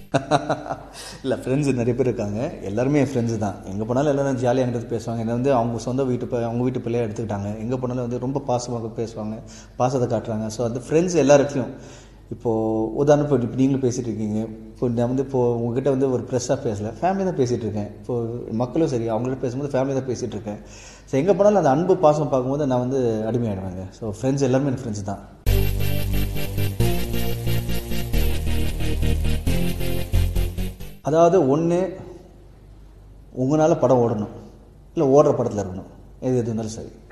இல்லை ஃப்ரெண்ட்ஸ் நிறைய பேர் இருக்காங்க எல்லாருமே என் ஃப்ரெண்ட்ஸ் தான் எங்கே போனாலும் எல்லாரும் ஜாலியாக என்கிட்ட பேசுவாங்க என்னை வந்து அவங்க சொந்த வீட்டு ப- அவங்க வீட்டு பிள்ளையா எடுத்துக்கிட்டாங்க எங்கே போனாலும் வந்து ரொம்ப பாசமாக பேசுவாங்க பாசத்தை காட்டுறாங்க ஸோ அந்த ஃப்ரெண்ட்ஸ் எல்லாருக்கும் இப்போது உதாரணம் இப்போ இப்போ நீங்களும் பேசிகிட்டு இருக்கீங்க இப்போ நான் வந்து இப்போ உங்ககிட்ட வந்து ஒரு ப்ரெஸ்ஸாக பேசல ஃபேமிலி தான் பேசிகிட்டு இருக்கேன் இப்போ மக்களும் சரி அவங்கள்ட்ட பேசும்போது ஃபேமிலி தான் பேசிகிட்டு இருக்கேன் ஸோ எங்கே போனாலும் அந்த அன்பு பாசம் பார்க்கும்போது நான் வந்து அடிமையாயிடுவேங்க ஸோ ஃப்ரெண்ட்ஸ் எல்லாருமே என் ஃப்ரெண்ட்ஸ் தான் அதாவது ஒன்று உங்களால் படம் ஓடணும் இல்லை ஓடுற படத்தில் இருக்கணும் எது எது இருந்தாலும் சரி